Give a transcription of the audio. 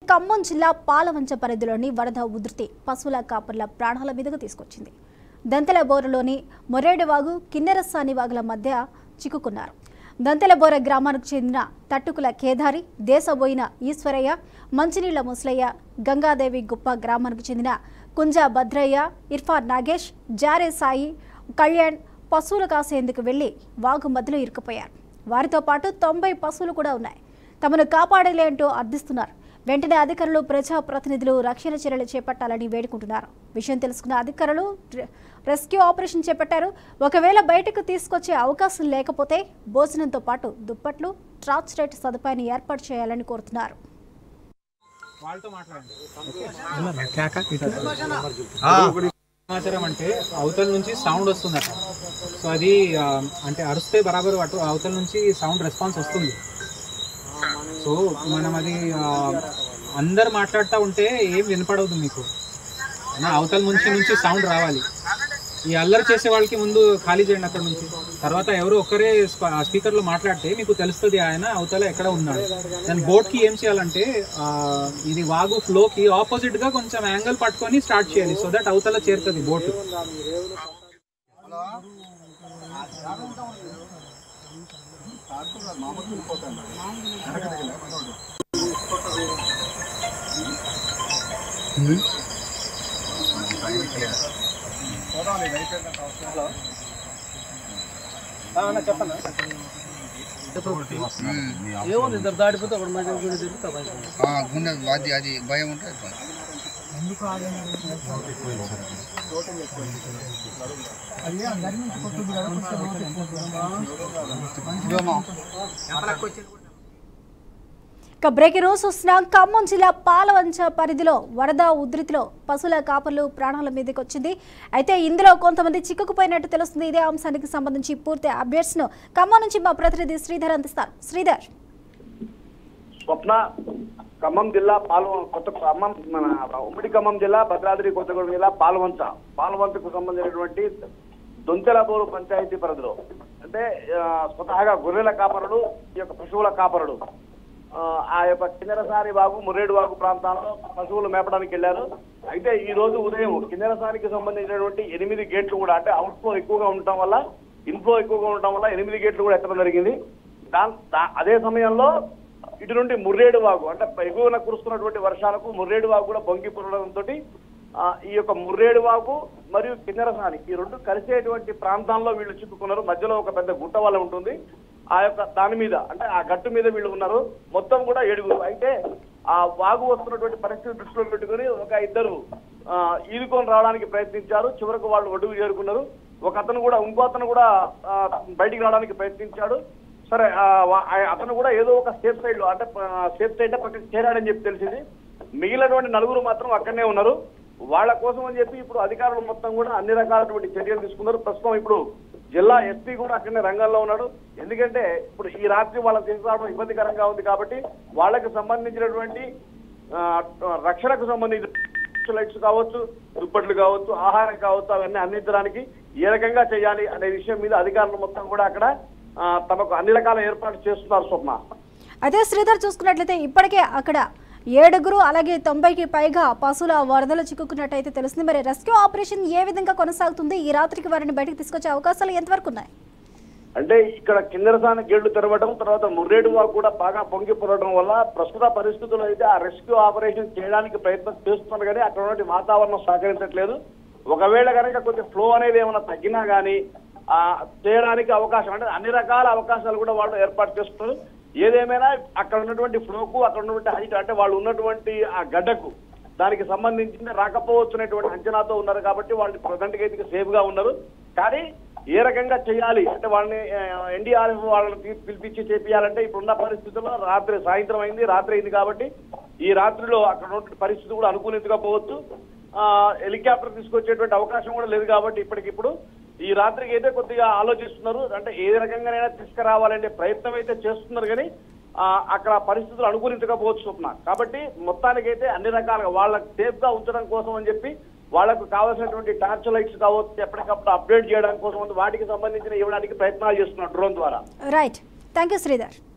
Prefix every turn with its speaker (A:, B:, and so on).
A: ఖమ్మం జిల్లా పాలవంచ పరిధిలోని వరద ఉధృతి పశువుల కాపర్ల ప్రాణాల మీదకు తీసుకొచ్చింది దంతెల బోరలోని మొరేడువాగు కిన్నెరసాని వాగుల మధ్య చిక్కుకున్నారు దంతెలబోర గ్రామానికి చెందిన తట్టుకుల కేదారి దేశబోయిన ఈశ్వరయ్య మంచినీళ్ల ముసలయ్య గంగాదేవి గుప్ప గ్రామానికి చెందిన కుంజ భద్రయ్య ఇర్ఫాన్ నాగేష్ జారే సాయి కళ్యాణ్ పశువులు కాసేందుకు వెళ్లి వాగు మధ్యలో ఇరుక్కుపోయారు వారితో పాటు తొంభై పశువులు కూడా ఉన్నాయి తమను కాపాడలేంటో అర్థిస్తున్నారు వెంటనే అధికారులు ప్రజాప్రతినిధులు రక్షణ చర్యలు చేపట్టాలని వేడుకుంటున్నారు విషయం తెలుసుకున్న అధికారులు రె- రెస్క్యూ ఆపరేషన్ చేపట్టారు ఒకవేళ బయటకు తీసుకొచ్చే అవకాశం లేకపోతే భోజనంతో పాటు దుప్పట్లు టార్చ్ లైట్ సదుపాయాన్ని ఏర్పాటు చేయాలని కోరుతున్నారు
B: వాళ్ళతో మాట్లాడండి సమాచారం అంటే అవతల నుంచి సౌండ్ వస్తుందట సో అది ఆ, అంటే అరిస్తే బరాబర్ అటు అవతల నుంచి సౌండ్ రెస్పాన్స్ వస్తుంది సో మనం అది ఆ, అందరు మాట్లాడుతూ ఉంటే ఏం వినపడవద్దు మీకు అయినా అవతల నుంచి నుంచి సౌండ్ రావాలి ఈ అల్లరి చేసే వాళ్ళకి ముందు ఖాళీ చేయండి అక్కడ నుంచి తర్వాత ఎవరు ఒక్కరే స్పీకర్ లో మాట్లాడితే మీకు తెలుస్తుంది ఆయన అవతల ఎక్కడ ఉన్నాడు దాని బోట్ కి ఏం చేయాలంటే ఆ, ఇది వాగు ఫ్లో కి ఆపోజిట్ గా కొంచెం యాంగిల్ పట్టుకొని స్టార్ట్ చేయాలి సో దట్ అవతల చేరుతుంది బోట్
C: ఆ, గుండె అది అది భయం ఉంటుంది
A: ఇక బ్రేకింగ్ న్యూస్ వస్తున్నాం ఖమ్మం జిల్లా పాలవంచ పరిధిలో వరద ఉధృతిలో పశువుల కాపర్లు ప్రాణాల మీదకి వచ్చింది అయితే ఇందులో కొంతమంది చిక్కుకుపోయినట్టు తెలుస్తుంది ఇదే అంశానికి సంబంధించి పూర్తి అప్డేట్స్ ను ఖమ్మం నుంచి మా ప్రతినిధి శ్రీధర్ అందిస్తారు శ్రీధర్
D: స్వప్న ఖమ్మం జిల్లా పాల్వ కొత్త ఖమ్మం మన ఉమ్మడి ఖమ్మం జిల్లా భద్రాద్రి కొత్తగూడెం జిల్లా పాల్వంచ పాల్వంచకు సంబంధించినటువంటి దొంతెలబోరు పంచాయతీ పరిధిలో అంటే ఆ, స్వతహాగా గొర్రెల కాపరుడు ఈ యొక్క పశువుల కాపరుడు ఆ, ఆ యొక్క కిన్నెరసాని వాగు ముర్రేడు వాగు ప్రాంతాల్లో పశువులు మేపడానికి వెళ్ళారు అయితే ఈ రోజు ఉదయం కిన్నెరసానికి సంబంధించినటువంటి ఎనిమిది గేట్లు కూడా అంటే అవుట్ ఫ్లో ఎక్కువగా ఉండటం వల్ల ఇన్ఫ్లో ఎక్కువగా ఉండటం వల్ల ఎనిమిది గేట్లు కూడా ఎత్తడం జరిగింది దాన్ దా- అదే సమయంలో ఇటు నుండి ముర్రేడు వాగు అంటే ఎగువన కురుస్తున్నటువంటి వర్షాలకు ముర్రేడు వాగు కూడా పొంగి పురడంతో ఈ యొక్క ముర్రేడు వాగు మరియు కిన్నెరసాని ఈ రెండు కలిసేటువంటి ప్రాంతాల్లో వీళ్ళు చిక్కుకున్నారు మధ్యలో ఒక పెద్ద గుట్ట వల్ల ఉంటుంది ఆ యొక్క దాని మీద అంటే ఆ గట్టు మీద వీళ్ళు ఉన్నారు మొత్తం కూడా ఏడుగురు అయితే ఆ వాగు వస్తున్నటువంటి పరిస్థితి దృష్టిలో పెట్టుకుని ఒక ఇద్దరు ఆ, ఈదుకొని రావడానికి ప్రయత్నించారు చివరకు వాళ్ళు ఒడ్డుకు చేరుకున్నారు ఒక అతను కూడా ఇంకో అతను కూడా ఆ, బయటికి రావడానికి ప్రయత్నించాడు సరే ఆ, వా- ఆ- అతను కూడా ఏదో ఒక సేఫ్ సైడ్ లో అంటే సేఫ్ సైడ్ పక్కకి చేరాడని చెప్పి తెలిసింది మిగిలినటువంటి నలుగురు మాత్రం అక్కడనే ఉన్నారు వాళ్ళ కోసం అని చెప్పి ఇప్పుడు అధికారులు మొత్తం కూడా అన్ని రకాలటువంటి చర్యలు తీసుకున్నారు ప్రస్తుతం ఇప్పుడు జిల్లా ఎస్పీ కూడా అక్కడనే రంగంలో ఉన్నాడు ఎందుకంటే ఇప్పుడు ఈ రాత్రి వాళ్ళకి తీసుకురావడం ఇబ్బందికరంగా ఉంది కాబట్టి వాళ్ళకి సంబంధించినటువంటి ఆ, రక్షణకు సంబంధించిన లైట్స్ కావచ్చు దుప్పట్లు కావచ్చు ఆహారం కావచ్చు అవన్నీ అందించడానికి ఏ రకంగా చేయాలి అనే విషయం మీద అధికారులు మొత్తం కూడా అక్కడ ఆ, తమకు అన్ని రకాల ఏర్పాట్లు చేస్తున్నారు స్వప్న
A: అదే శ్రీధర్ చూసుకున్నట్లయితే ఇప్పటికే అక్కడ ఏడుగురు అలాగే తొంభైకి పైగా పశువుల వరదలు చిక్కుకున్నట్టయితే తెలుస్తుంది మరి రెస్క్యూ ఆపరేషన్ ఏ విధంగా కొనసాగుతుంది ఈ రాత్రికి వారిని బయటకు తీసుకొచ్చే అవకాశాలు ఎంతవరకు ఉన్నాయి
D: అంటే ఇక్కడ కిందరసాన గేళ్లు తెరవడం తర్వాత ముర్రేడు వాకు కూడా బాగా పొంగి పొరడం వల్ల ప్రస్తుత పరిస్థితుల్లో అయితే ఆ రెస్క్యూ ఆపరేషన్ చేయడానికి ప్రయత్నం చేస్తున్నారు కానీ అక్కడ ఉన్నటువంటి వాతావరణం సహకరించట్లేదు ఒకవేళ కనుక కొంచెం ఫ్లో అనేది ఏమైనా తగ్గినా కానీ ఆ చేయడానికి అవకాశం అంటే అన్ని రకాల అవకాశాలు కూడా వాళ్ళు ఏర్పాటు చేస్తున్నారు ఏదేమైనా అక్కడ ఉన్నటువంటి ఫ్లోకు అక్కడ ఉన్నటువంటి హైట్ అంటే వాళ్ళు ఉన్నటువంటి ఆ గడ్డకు దానికి సంబంధించిన రాకపోవచ్చు అనేటువంటి అంచనాతో ఉన్నారు కాబట్టి వాళ్ళు ప్రజెంట్ అయితే సేఫ్ గా ఉన్నారు కానీ ఏ రకంగా చేయాలి అంటే వాళ్ళని ఎన్డీఆర్ఎఫ్ వాళ్ళని పి- పిలిపించి చేపియాలంటే ఇప్పుడున్న పరిస్థితుల్లో రాత్రి సాయంత్రం అయింది రాత్రి అయింది కాబట్టి ఈ రాత్రిలో అక్కడ ఉన్నటువంటి పరిస్థితి కూడా అనుకూలించకపోవచ్చు ఆ, హెలికాప్టర్ తీసుకొచ్చేటువంటి అవకాశం కూడా లేదు కాబట్టి ఇప్పటికిప్పుడు ఈ రాత్రికి అయితే కొద్దిగా ఆలోచిస్తున్నారు అంటే ఏ రకంగానైనా తీసుకురావాలంటే ప్రయత్నం అయితే చేస్తున్నారు కానీ ఆ, అక్కడ పరిస్థితులు అనుకూలించకపోవచ్చు స్వప్న కాబట్టి మొత్తానికైతే అన్ని రకాలుగా వాళ్ళకి సేఫ్ గా ఉంచడం కోసం అని చెప్పి వాళ్ళకు కావాల్సినటువంటి టార్చ్ లైట్స్ కావచ్చు ఎప్పటికప్పుడు అప్డేట్ చేయడం కోసం వాటికి సంబంధించిన ఇవ్వడానికి ప్రయత్నాలు చేస్తున్నారు డ్రోన్ ద్వారా
A: రైట్ థ్యాంక్ యూ శ్రీధర్